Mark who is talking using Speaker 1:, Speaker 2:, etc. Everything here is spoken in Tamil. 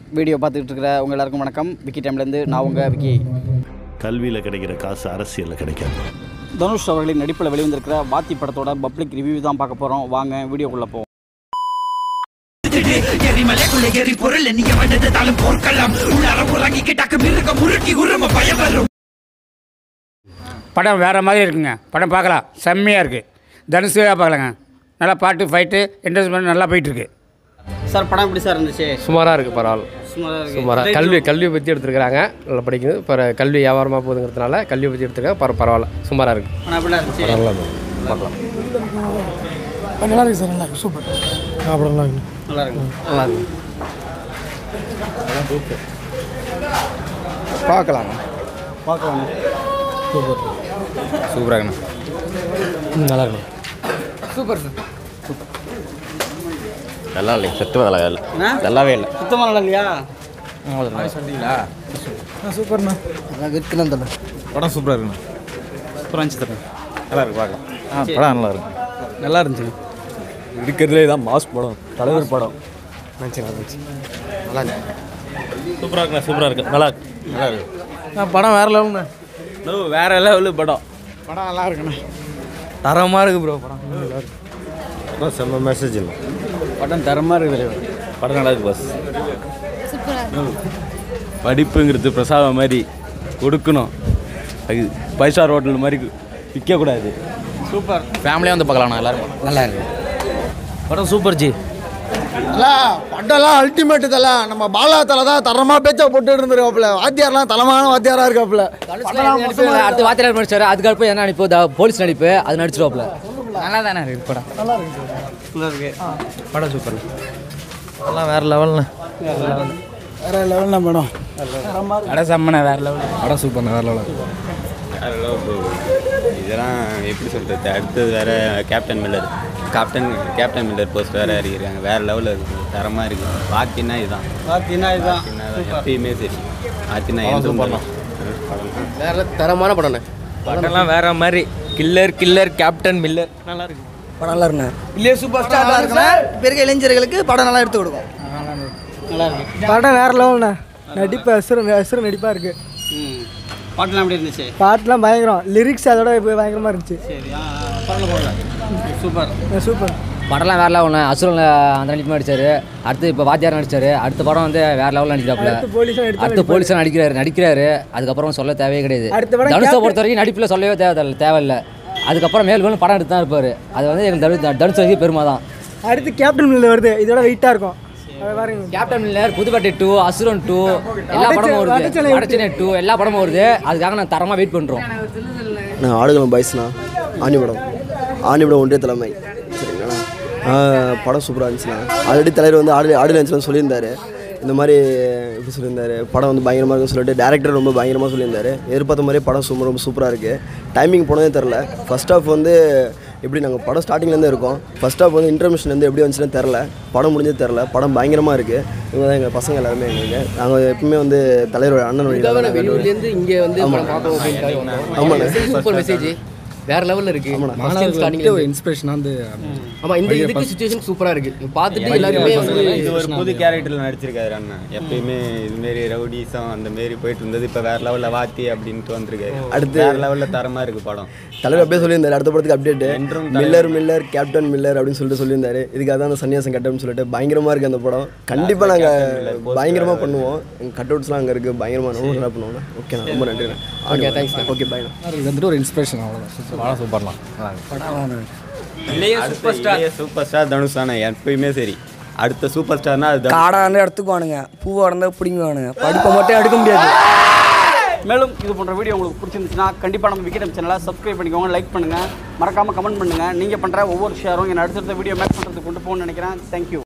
Speaker 1: வீடியோ பார்த்துக்கிட்டு இருக்கிற உங்கள் எல்லாருக்கும் வணக்கம் விக்கி டைம்லேருந்து நான் உங்கள் விக்கி
Speaker 2: கல்வியில் கிடைக்கிற காசு அரசியலில் கிடைக்காது
Speaker 1: தனுஷ் அவர்களின் நடிப்பில் வெளிவந்திருக்கிற வாத்தி படத்தோட பப்ளிக் ரிவ்யூ தான் பார்க்க போகிறோம் வாங்க வீடியோக்குள்ளே போவோம்
Speaker 3: எரிமலைக்குள்ள எரி பொருள் நீங்க வந்ததாலும் போர்க்கலாம் உள்ளார உறங்கிக்கிட்டாக்க மிருக முறுக்கி உரும பயம் வரும்
Speaker 4: படம் வேறு மாதிரி இருக்குங்க படம் பார்க்கலாம் செம்மையாக இருக்குது தனுஷாக பார்க்கலாங்க நல்லா பாட்டு ஃபைட்டு என்டர்டைன்மெண்ட் நல்லா போயிட்டுருக்கு
Speaker 1: சார் படம் எப்படி சார் இருந்துச்சு
Speaker 5: சுமாராக இருக்குது பரவாயில்ல
Speaker 1: சுமாராக இருக்கு
Speaker 5: சுமாராக கல்வி கல்வியை பற்றி எடுத்துருக்காங்க நல்லா படிக்குது இப்போ கல்வி வியாபாரமாக போகுதுங்கிறதுனால கல்வியை பற்றி எடுத்துருக்காங்க பர பரவாயில்ல சுமாராக இருக்குது
Speaker 1: படம் எப்படி இருந்துச்சு
Speaker 5: நல்லா பார்க்கலாம்
Speaker 6: நல்லா இருக்கு சார் நல்லா இருக்கு சூப்பர் அப்புறம் நல்லா இருக்கு
Speaker 1: நல்லா இருக்கு
Speaker 5: நல்லா இருக்கு
Speaker 6: பார்க்கலாங்க
Speaker 1: பார்க்கலாம்
Speaker 5: சூப்பராக நல்லா இருக்கு நல்லா இல்லை சத்துவம் நல்லா இல்லை
Speaker 1: என்ன
Speaker 5: நல்லாவே இல்லை
Speaker 1: சுத்தமாக நல்லா இல்லையா
Speaker 6: சூப்பர்ண்ணா நல்லா விற்கலாம் தலை
Speaker 7: படம் சூப்பராக இருக்குண்ணா
Speaker 1: சூப்பராக இருந்துச்சு தம்பி.
Speaker 7: நல்லா இருக்கு பார்க்கலாம் ஆ படம் நல்லா இருக்கு
Speaker 1: நல்லா இருந்துச்சு
Speaker 7: இருக்கிறதுலே தான் மாஸ் படம் தலைவர் படம்
Speaker 2: சூப்பராக இருக்குண்ணா சூப்பராக இருக்கு நல்லா இருக்கு
Speaker 7: நல்லா இருக்கு
Speaker 6: படம் வேற லெவலுண்ணா
Speaker 7: வேற லெவலு படம்
Speaker 6: படம் நல்லா இருக்குண்ணா
Speaker 7: தரமாக இருக்கு ப்ரோ படம்
Speaker 2: படம் செம்ம மெசேஜ் இல்லை
Speaker 7: படம் தரமாக இருக்குது
Speaker 2: படம் நல்லா இருக்கு பஸ்
Speaker 7: படிப்புங்கிறது பிரசாதம் மாதிரி கொடுக்கணும் அது ஃபைவ் ஸ்டார் ஹோட்டல் மாதிரி விற்கக்கூடாது
Speaker 1: சூப்பர்
Speaker 5: ஃபேமிலியாக வந்து பார்க்கலாம் எல்லாரும் நல்லா இருக்கு
Speaker 7: படம் சூப்பர் ஜி
Speaker 6: நல்லா படம்லாம் அல்டிமேட் தலை நம்ம பாலா தலை தான் தரமாக பேச்சா போட்டு இருந்திருக்காப்புல வாத்தியார்லாம் தரமான வாத்தியாரா இருக்காப்புல படம்லாம் மொத்தமா
Speaker 8: அடுத்து வாத்தியார் நடிச்சாரு அதுக்கப்புறம் என்ன நடிப்பு த- போலீஸ் நடிப்பு அது நடிச்சிருவாப்ல
Speaker 5: நல்லா தானே இருக்குது படம்
Speaker 1: நல்லா இருக்கு
Speaker 5: படம் சூப்பர் அதெல்லாம் வேறு லெவல்ண்ணே
Speaker 6: வேற லெவல்ண்ணா படம்
Speaker 4: படம் செம்மண்ணே வேறு லெவல்
Speaker 7: படம் சூப்பர்ண்ணா வேற லெவல்
Speaker 9: இதெல்லாம் எப்படி சொல்கிறது அடுத்தது வேற Captain Miller Captain Captain Miller post வேற அறிகிறாங்க வேற லெவலில் இருக்குது தரமாக இருக்குது பாத்தினா இதுதான்
Speaker 1: பார்த்தீங்கன்னா இதுதான்
Speaker 9: பாத்தினா தான் எப்பயுமே சரி பாத்தினா எதுவும் பண்ணலாம் படம்
Speaker 5: வேறு தரமான படம்ண்ணே
Speaker 7: படம்லாம் வேற மாதிரி கில்லர் கில்லர் கேப்டன் மில்லர் நல்லா இருக்கு
Speaker 6: படம் நல்லா இருக்குண்ணா இல்லையே சூப்பர் ஸ்டார் நல்லா இருக்குண்ணா இப்போ இருக்க இளைஞர்களுக்கு படம் நல்லா எடுத்து கொடுக்கும்
Speaker 1: நல்லா இருக்கு
Speaker 10: படம் வேற லெவல்ண்ணா நடிப்பு அசுர அசுர நடிப்பாக இருக்கு
Speaker 1: ம் பாட்டுலாம் எப்படி இருந்துச்சு
Speaker 10: பாட்டுலாம் பயங்கரம் லிரிக்ஸ் அதோட இப்போ பயங்கரமாக இருந்துச்சு
Speaker 1: சரி ஆ பரவாயில்ல பரவாயில்ல சூப்பர்
Speaker 10: சூப்பர்
Speaker 8: படம்லாம் வேற லெவல்ண்ணே அசுரன் அந்த நடிப்பு நடிச்சாரு அடுத்து இப்போ வாத்தியார் நடிச்சாரு அடுத்த படம் வந்து வேற லெவலில் நடிச்சாப்ல
Speaker 10: அடுத்து போலீஸாக எடுத்து
Speaker 8: அடுத்து போலீஸாக நடிக்கிறாரு நடிக்கிறாரு அதுக்கப்புறம் சொல்ல தேவையே கிடையாது
Speaker 10: அடுத்த படம்
Speaker 8: தனுஷை
Speaker 10: captain-
Speaker 8: பொறுத்த வரைக்கும் நடிப்பில் சொல்லவே தேவை தேவையில்ல அதுக்கப்புறம் மேல் மேலும் படம் எடுத்து தான் இருப்பார் அது வந்து எங்களுக்கு தனு தனுஷ் வரைக்கும் பெருமை தான்
Speaker 10: அடுத்து கேப்டன் மில்ல வருது இதோட வெயிட்டாக இருக்கும் அதை பாருங்க
Speaker 8: Captain Miller Pudhupettai to Asuran to எல்லா படமும் வருது
Speaker 10: வடச்சென்னை
Speaker 8: வடச்சென்னை டூ எல்லா படமும் வருது அதுக்காக நான் தரமாக வெயிட் பண்ணுறோம்
Speaker 11: நான் ஆடுகளம் பாய்ஸ்ண்ணா ஆணிபடம் ஆணிபடம் ஒன்றிய தலைமை சரிங்களா ஆ, படம் சூப்பராக இருந்துச்சுண்ணா ஆல்ரெடி தலைவர் வந்து ஆடு ஆடு லான்ச்லாம் சொல்லியிருந்தாரு இந்த மாதிரி எப்படி சொல்லியிருந்தாரு படம் வந்து பயங்கரமாக இருக்குன்னு சொல்லிட்டு டேரக்டர் ரொம்ப பயங்கரமாக சொல்லியிருந்தாரு எதிர்பார்த்த மாதிரியே படம் சூப்பர் ரொம்ப சூப்பராக இருக்குது டைமிங் போனதே தெரில ஃபர்ஸ்ட் ஹாஃப் வந்து எப்படி நாங்கள் படம் ஸ்டார்டிங்லேருந்து இருக்கோம் ஃபர்ஸ்ட் ஹாஃப் வந்து இன்டர்மிஷன்லேருந்து எப்படி வந்துச்சுன்னு தெரில படம் முடிஞ்சது தெரில படம் பயங்கரமாக இருக்குது இவங்க தான் எங்கள் பசங்க எல்லாருமே எங்களுக்கு நாங்கள் எப்பவுமே வந்து தலைவரோட அண்ணன் வழியில தான் நாங்க
Speaker 5: வெளியூர்லேருந்து இங்கே வந்து படம் பார்க்கணும் அப்படின்ட்டு
Speaker 11: ஆமாண்ணே
Speaker 5: சூப்பர் மெசேஜ் வேற லெவலில் இருக்கு ஸ்டார்டிங்
Speaker 7: ஒரு இன்ஸ்பிரேஷன் வந்து
Speaker 5: ஆமா இந்த இதுக்கு சுச்சுவேஷன் சூப்பரா இருக்கு பார்த்துட்டு எல்லாருமே வந்து
Speaker 9: இது ஒரு புது கேரக்டரில் நடிச்சிருக்காரு அண்ணன் எப்பயுமே இதுமாரி ரவுடிசம் அந்த மாரி போயிட்டு இருந்தது இப்போ வேற லெவலில் வாத்தி அப்படின்ட்டு வந்திருக்காரு
Speaker 11: அடுத்து-
Speaker 9: வேற லெவலில் தரமாக இருக்குது படம்
Speaker 11: தலைவர் அப்படியே சொல்லியிருந்தாரு அடுத்த படத்துக்கு அப்டேட்
Speaker 9: என்றும்
Speaker 11: மில்லர் மில்லர் கேப்டன் மில்லர் அப்படின்னு சொல்லிட்டு சொல்லியிருந்தாரு இதுக்காக தான் அந்த சன்னியாசம் கட்டம்னு சொல்லிட்டு பயங்கரமா இருக்கு அந்த படம் கண்டிப்பா நாங்க பயங்கரமா பண்ணுவோம் எங்க கட் அவுட்ஸ்லாம் அங்க இருக்கு பயங்கரமா ரொம்ப நல்லா பண்ணுவோம் ஓகே ரொம்ப நன்றி ஓகே தேங்க்ஸ் ஓகே பாய்
Speaker 7: இது வந்துட்டு ஒரு இன்ஸ்பிரேஷன் அவ்வளோதான் படம் சூப்பர்லாம்
Speaker 9: super star super star Dhanush தானே எப்பயுமே சரி அடுத்த சூப்பர் ஸ்டார்னா அது தனுஷ்.
Speaker 6: காடாக இருந்தால் எடுத்துக்குவானுங்க பூவாக இருந்தால் பிடிங்குவானுங்க படிப்பை மட்டும் எடுக்க முடியாது
Speaker 1: மேலும் இது போன்ற வீடியோ உங்களுக்கு பிடிச்சிருந்துச்சுன்னா கண்டிப்பாக நம்ம விக்கெட் சேனலை சப்ஸ்கிரைப் பண்ணிக்கோங்க லைக் பண்ணுங்கள் மறக்காமல் கமெண்ட் பண்ணுங்கள் நீங்கள் பண்ணுற ஒவ்வொரு ஷேரும் என்னை அடுத்தடுத்த வீடியோ மேக் பண்ணுறதுக்கு கொண்டு போகணும்னு நினைக்கிறேன் தேங்க்யூ